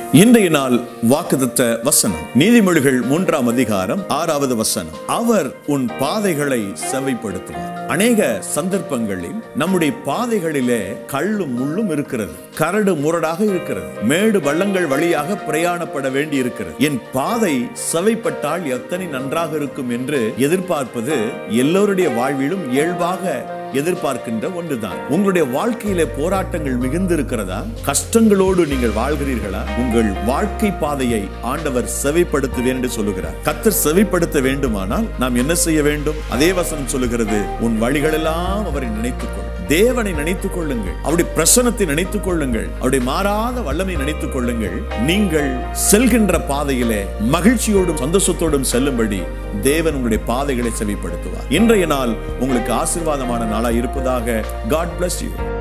இன்றைய நாள் வாக்குதத்த வசனம் நீதிமொழிகள் மூன்றாம் அதிகாரம் ஆறாவது வசனம் அவர் உன் பாதைகளை செவைப்படுத்துவார் அநேக சந்தர்ப்பங்களில் நம்முடைய பாதைகளிலே கள்ளும் முள்ளும் இருக்கிறது கரடு முரடாக இருக்கிறது மேடு பள்ளங்கள் வழியாக பிரயாணப்பட வேண்டி இருக்கிறது என் பாதை செவைப்பட்டால் எத்தனை நன்றாக இருக்கும் என்று எதிர்பார்ப்பது எல்லோருடைய வாழ்விலும் இயல்பாக எதிர்பார்க்கின்ற ஒன்றுதான் உங்களுடைய வாழ்க்கையிலே போராட்டங்கள் மிகுந்து இருக்கிறதா கஷ்டங்களோடு நீங்கள் வாழ்கிறீர்களா உங்கள் வாழ்க்கை பாதையை ஆண்டவர் செவைப்படுத்துவேன் என்று சொல்லுகிறார் கத்தர் செவைப்படுத்த வேண்டுமானால் நாம் என்ன செய்ய வேண்டும் அதே வசனம் சொல்லுகிறது உன் வழிகளெல்லாம் அவரை நினைத்துக் கொள் தேவனை நினைத்துக் கொள்ளுங்கள் அவருடைய பிரசனத்தை நினைத்துக் கொள்ளுங்கள் அவருடைய மாறாத வல்லமை நினைத்துக் கொள்ளுங்கள் நீங்கள் செல்கின்ற பாதையிலே மகிழ்ச்சியோடும் சந்தோஷத்தோடும் செல்லும்படி தேவன் உங்களுடைய பாதைகளை செவிப்படுத்துவார் இன்றைய நாள் உங்களுக்கு ஆசீர்வாதமான நாளா இருப்பதாக காட் bless you